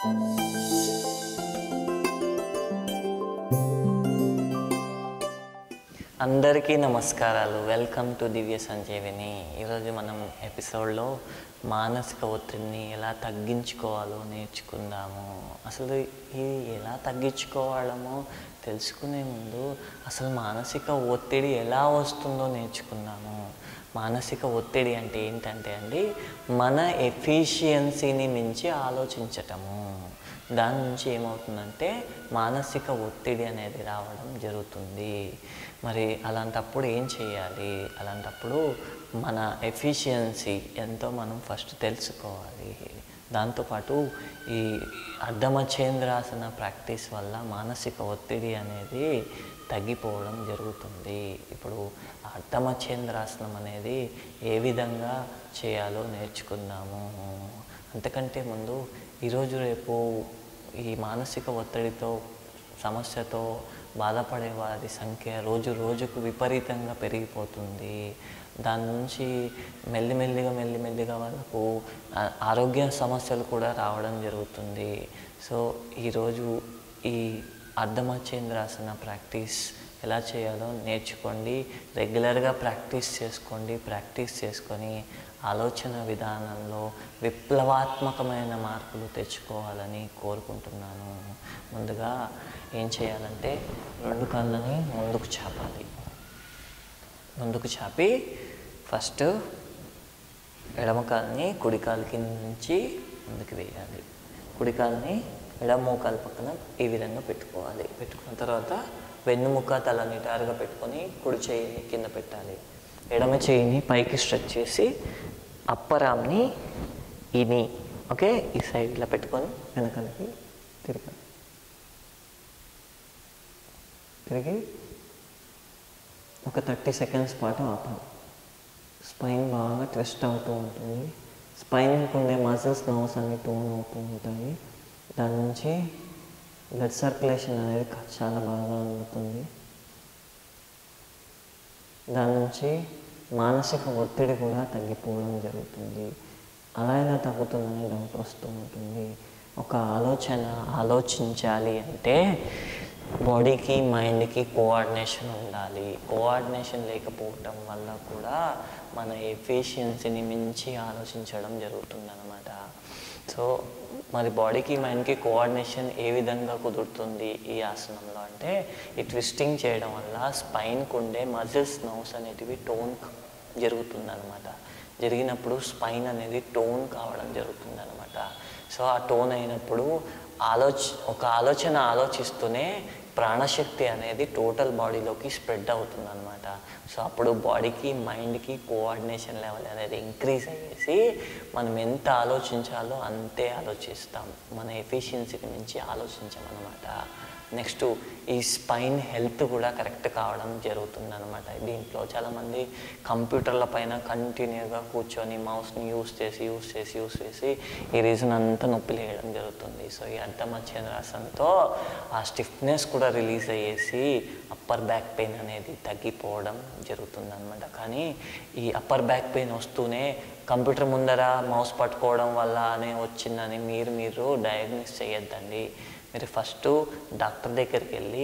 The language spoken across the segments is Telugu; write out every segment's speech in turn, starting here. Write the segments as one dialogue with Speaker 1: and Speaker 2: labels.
Speaker 1: అందరికీ నమస్కారాలు వెల్కమ్ టు దివ్య సంజీవిని ఈరోజు మనం ఎపిసోడ్లో మానసిక ఒత్తిడిని ఎలా తగ్గించుకోవాలో నేర్చుకుందాము అసలు ఇది ఎలా తగ్గించుకోవాలమో తెలుసుకునే ముందు అసలు మానసిక ఒత్తిడి ఎలా వస్తుందో నేర్చుకుందాము మానసిక ఒత్తిడి అంటే ఏంటంటే అండి మన ఎఫిషియన్సీని మించి ఆలోచించటము దాని నుంచి ఏమవుతుందంటే మానసిక ఒత్తిడి అనేది రావడం జరుగుతుంది మరి అలాంటప్పుడు ఏం చేయాలి అలాంటప్పుడు మన ఎఫిషియన్సీ ఎంతో మనం ఫస్ట్ తెలుసుకోవాలి దాంతోపాటు ఈ అర్ధమచేంద్రాసన ప్రాక్టీస్ వల్ల మానసిక ఒత్తిడి అనేది తగ్గిపోవడం జరుగుతుంది ఇప్పుడు అర్ధమచేంద్రాసనం అనేది ఏ విధంగా చేయాలో నేర్చుకుందాము అంతకంటే ముందు ఈరోజు రేపు ఈ మానసిక ఒత్తిడితో సమస్యతో బాధపడే వారి సంఖ్య రోజు రోజుకు విపరీతంగా పెరిగిపోతుంది దాని నుంచి మెల్లిమెల్లిగా మెల్లిమెల్లిగా వాళ్ళకు ఆ- ఆరోగ్య సమస్యలు కూడా రావడం జరుగుతుంది సో ఈరోజు ఈ అర్ధమచేంద్రాసన ప్రాక్టీస్ ఎలా చేయాలో నేర్చుకోండి రెగ్యులర్గా ప్రాక్టీస్ చేసుకోండి ప్రాక్టీస్ చేసుకొని ఆలోచన విధానంలో విప్లవాత్మకమైన మార్పులు తెచ్చుకోవాలని కోరుకుంటున్నాను ముందుగా ఏం చేయాలంటే రెండు కాళ్ళని ముందుకు చాపాలి ముందుకు చాపి ఫస్ట్ ఎడమ కాలుని కుడి కాలు కింద నుంచి ముందుకు వేయాలి కుడి కాలుని ఎడమ మోకాలు పక్కన ఈ విధంగా పెట్టుకోవాలి పెట్టుకున్న తర్వాత వెన్నుముక్క తల నిటారుగా పెట్టుకొని కుడి చేయిని కింద పెట్టాలి ఎడమ చేయిని పైకి స్ట్రెచ్ చేసి అప్పరామ్ని ఇని ఓకే ఈ సైడ్ ఇలా పెట్టుకొని వెనకాలకి తిరగాలి తిరిగి ఒక థర్టీ సెకండ్స్ పాటు ఆపాలి స్పైన్ బాగా ట్విస్ట్ అవుతూ ఉంటుంది స్పైన్కి ఉండే మజిల్స్ నర్వ్స్ అన్ని టోన్ అవుతూ ఉంటాయి దాని నుంచి బ్లడ్ సర్క్యులేషన్ అనేది క- చాలా బాగా అందుతుంది దాని నుంచి మానసిక ఒత్తిడి కూడా తగ్గిపోవడం జరుగుతుంది అలా ఎలా తగ్గుతుందని డౌట్ వస్తూ ఉంటుంది ఒక ఆలోచన ఆలోచించాలి అంటే బాడీకి మైండ్కి కోఆర్డినేషన్ ఉండాలి కోఆర్డినేషన్ లేకపోవటం వల్ల కూడా మన ఎఫిషియన్సీని మించి ఆలోచించడం జరుగుతుందన్నమాట సో మరి బాడీకి మైండ్కి కోఆర్డినేషన్ ఏ విధంగా కుదురుతుంది ఈ ఆసనంలో అంటే ఈ ట్విస్టింగ్ చేయడం వల్ల స్పైన్కి ఉండే మజిల్స్ నౌస్ అనేటివి టోన్ జరుగుతుంది అనమాట జరిగినప్పుడు స్పైన్ అనేది టోన్ కావడం జరుగుతుంది అనమాట సో ఆ టోన్ అయినప్పుడు ఆలోచ ఒక ఆలోచన ఆలోచిస్తూనే ప్రాణశక్తి అనేది టోటల్ బాడీలోకి స్ప్రెడ్ అవుతుంది అనమాట సో అప్పుడు బాడీకి మైండ్కి కోఆర్డినేషన్ లెవెల్ అనేది ఇంక్రీజ్ అయ్యేసి మనం ఎంత ఆలోచించాలో అంతే ఆలోచిస్తాం మన ఎఫిషియన్సీకి మించి ఆలోచించామన్నమాట నెక్స్ట్ ఈ స్పైన్ హెల్త్ కూడా కరెక్ట్ కావడం జరుగుతుంది అనమాట దీంట్లో చాలామంది కంప్యూటర్ల పైన కంటిన్యూగా కూర్చొని మౌస్ని యూస్ చేసి యూస్ చేసి యూస్ చేసి ఈ రీజన్ అంతా నొప్పి లేయడం జరుగుతుంది సో ఈ అర్ధమచ్చేంద్రాసనంతో ఆ స్టిఫ్నెస్ కూడా రిలీజ్ అయ్యేసి అప్పర్ బ్యాక్ పెయిన్ అనేది తగ్గిపోవడం జరుగుతుంది అనమాట కానీ ఈ అప్పర్ బ్యాక్ పెయిన్ వస్తూనే కంప్యూటర్ ముందర మౌస్ పట్టుకోవడం వల్లనే వచ్చిందని మీరు మీరు డయాగ్నోస్ చేయొద్దండి మీరు ఫస్ట్ డాక్టర్ దగ్గరికి వెళ్ళి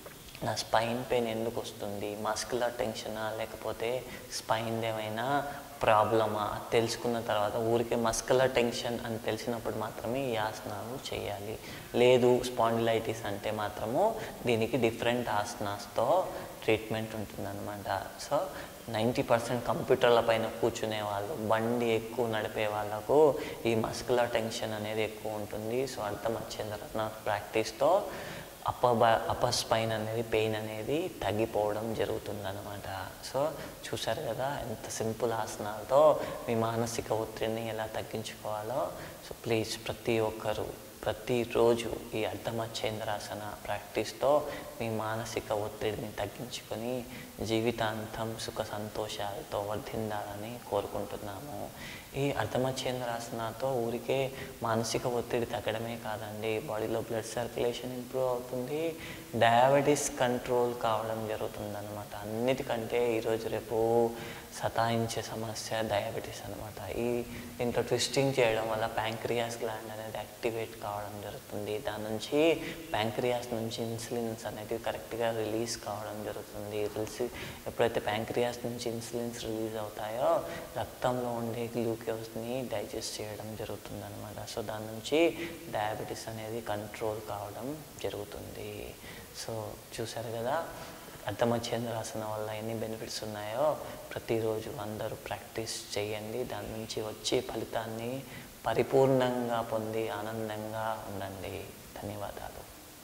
Speaker 1: నా స్పైన్ పెయిన్ ఎందుకు వస్తుంది మస్కులర్ టెన్షనా లేకపోతే స్పైన్ ఏమైనా ప్రాబ్లమా అది తెలుసుకున్న తర్వాత ఊరికే మస్కులర్ టెన్షన్ అని తెలిసినప్పుడు మాత్రమే ఈ ఆసనాలు చేయాలి లేదు స్పాండిలైటిస్ అంటే మాత్రము దీనికి డిఫరెంట్ ఆసనాస్తో ట్రీట్మెంట్ ఉంటుందన్నమాట సో నైంటీ పర్సెంట్ కంప్యూటర్ల పైన కూర్చునే వాళ్ళు బండి ఎక్కువ నడిపే వాళ్ళకు ఈ మస్కులర్ టెన్షన్ అనేది ఎక్కువ ఉంటుంది సో అర్థం వచ్చింది తర్వాత ప్రాక్టీస్తో అప్పర్ బా అప్పర్ స్పైన్ అనేది పెయిన్ అనేది తగ్గిపోవడం జరుగుతుందన్నమాట సో చూసారు కదా ఎంత సింపుల్ ఆసనాలతో మీ మానసిక ఒత్తిడిని ఎలా తగ్గించుకోవాలో సో ప్లీజ్ ప్రతి ఒక్కరూ ప్రతిరోజు ఈ అర్ధమచ్చేంద్రాసన ప్రాక్టీస్తో మీ మానసిక ఒత్తిడిని తగ్గించుకొని జీవితాంతం సుఖ సంతోషాలతో వర్ధిల్లాలని కోరుకుంటున్నాము ఈ అర్ధమచ్చేంద్రాసనతో ఊరికే మానసిక ఒత్తిడి తగ్గడమే కాదండి బాడీలో బ్లడ్ సర్క్యులేషన్ ఇంప్రూవ్ అవుతుంది డయాబెటీస్ కంట్రోల్ కావడం జరుగుతుంది అనమాట అన్నిటికంటే ఈరోజు రేపు సతాయించే సమస్య డయాబెటీస్ అనమాట ఈ దీంట్లో ట్విస్టింగ్ చేయడం వల్ల ప్యాంక్రియాస్ గ్లాండ్ అనేది యాక్టివేట్ కావడం జరుగుతుంది దాని నుంచి ప్యాంక్రియాస్ నుంచి ఇన్సులిన్స్ అనేది కరెక్ట్గా రిలీజ్ కావడం జరుగుతుంది రిలీజ్ ఎప్పుడైతే ప్యాంక్రియాస్ నుంచి ఇన్సులిన్స్ రిలీజ్ అవుతాయో రక్తంలో ఉండే గ్లూకోజ్ని డైజెస్ట్ చేయడం జరుగుతుంది అనమాట సో దాని నుంచి డయాబెటీస్ అనేది కంట్రోల్ కావడం జరుగుతుంది సో చూసారు కదా అర్థమచ్చేంద్రాసనం వల్ల ఎన్ని బెనిఫిట్స్ ఉన్నాయో ప్రతిరోజు అందరూ ప్రాక్టీస్ చేయండి దాని నుంచి వచ్చే ఫలితాన్ని పరిపూర్ణంగా పొంది ఆనందంగా ఉండండి ధన్యవాదాలు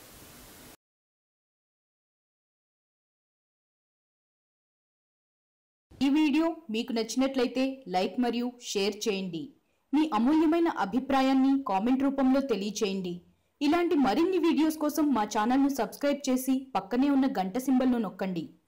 Speaker 2: ఈ వీడియో మీకు నచ్చినట్లయితే లైక్ మరియు షేర్ చేయండి మీ అమూల్యమైన అభిప్రాయాన్ని కామెంట్ రూపంలో తెలియచేయండి ఇలాంటి మరిన్ని వీడియోస్ కోసం మా ఛానల్ను సబ్స్క్రైబ్ చేసి పక్కనే ఉన్న గంట సింబల్ను నొక్కండి